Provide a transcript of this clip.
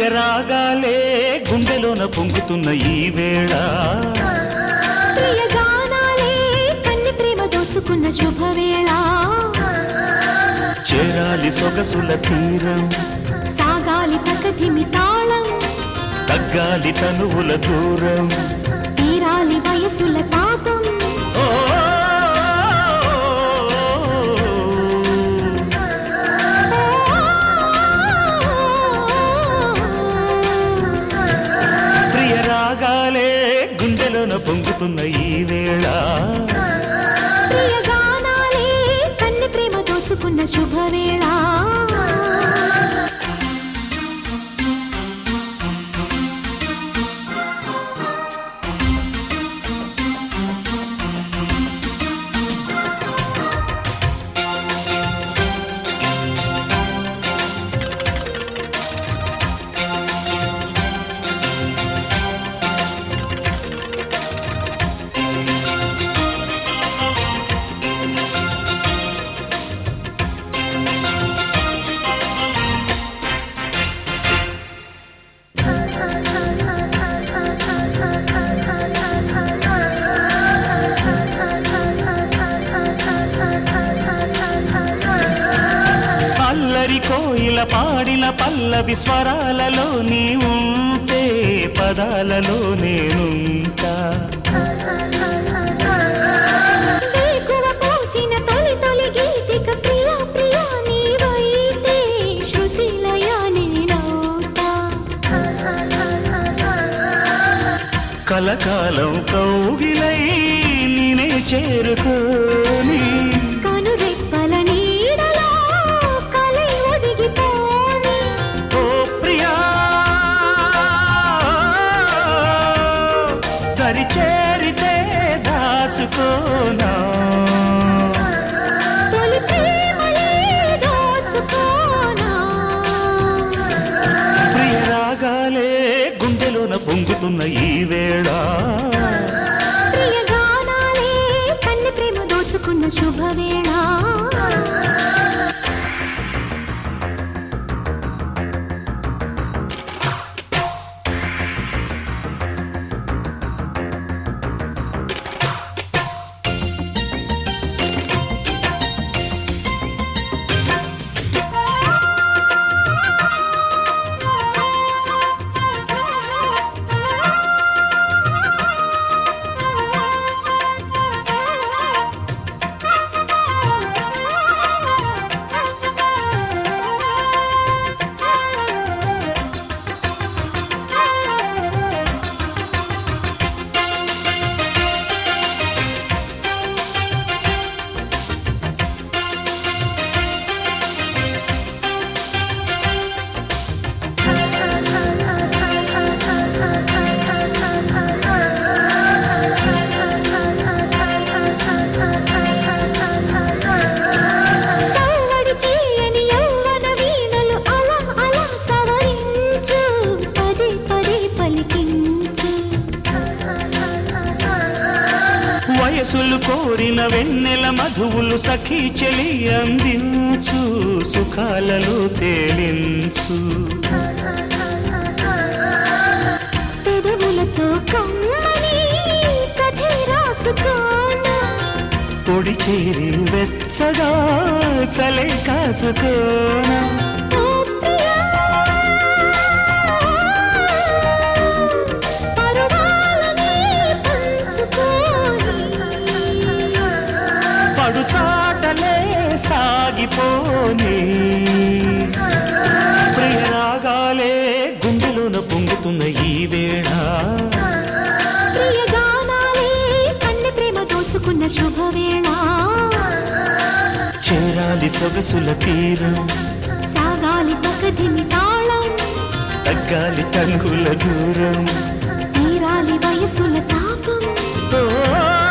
ప్రియ రాగాలే గుండెలోన పొంగుతున్న ఈ వేళ ప్రియ గానాలే కన్ని ప్రేమ దోచుకున్న శుభవేళ చేరాలి సొగసుల తీరం సాగాలి ప్రకృతిమి తాళం తగ్గాలి తనువుల దూరం తీరాలి వయసుల తాపం ఓ ప్రియ రాగాలే గుండెలోన పొంగుతున్న ఈ వేళ ప్రియ గానాలే కన్ని ప్రేమ దోచుకున్న శుభవేళ అల్లరి కోయిల పాడిన పల్లవి స్వరాలలో నీ ఉంటే పదాలలో నేనుంటా వేకువ పూచిన తొలి తొలి గీతిక ప్రియ ప్రియ నీవైతే శృతిలయ నేనవుతా కలకాలం కౌగిలై నేనే చేరుకోని కనురెప్పల నీడలో కలై ఒదిగిపోని ఓ ప్రియా దరి చేరితే దాచుకోనా తొలి ప్రేమలే దోచుకోనా ప్రియ రాగాలే గుండెలోన పొంగుతున్న ఈ వేళ ప్రియ గానాలే కన్ని ప్రేమ దోచుకున్న శుభవేళ సవ్వడి చేయని యవ్వన వీణలు అలా అలా సవరించు పదే పదే పలికించు వయసులు కోరిన వెన్నెల మధువులు సఖీ చెలి అందించు సుఖాలలో తేలించు పెదవులతో కమ్మని కథే రాసుకోనా పొడి చేరి వెచ్చగా చలే కాచుకోనా ఓ ప్రియా పరువాలని పంచుకోని పడు చాటలే సాగిపోని ప్రియ రాగాలే గుండెలోన పొంగుతున్న ఈ వేళ ప్రియ గానాలే కన్నె ప్రేమ దోచుకున్న శుభవేళ చేరాలి సొగసుల తీరం సాగాలి పకదిని తాళం తగ్గాలి తంగుల దూరం తీరాలి వయసుల తాపం ఓ